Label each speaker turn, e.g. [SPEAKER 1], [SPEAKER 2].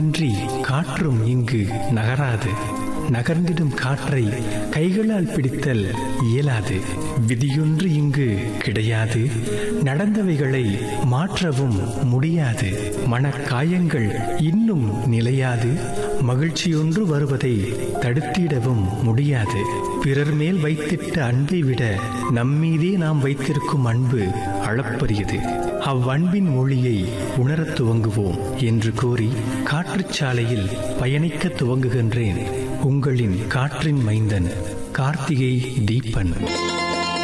[SPEAKER 1] இன்றி காற்றும் இங்கு நகராது நகர்ந்திடும் காற்றை கைகளால் பிடித்தல் இயலாது விதியொன்று இங்கு கிடையாது நடந்தவைகளை மாற்றவும் முடியாது மனக்காயங்கள் இன்னும் நிலையாது மகிழ்ச்சியொன்று வருவதை தடுத்திடவும் முடியாது பிறர் மேல் வைத்திட்ட அன்பை விட நம்மீதே நாம் வைத்திருக்கும் அன்பு அளப்பரியது அவ்வன்பின் மொழியை உணரத் துவங்குவோம் என்று கூறி காற்றுச்சாலையில் பயணிக்க துவங்குகின்றேன் உங்களின் காற்றின் மைந்தன் கார்த்திகை தீபன்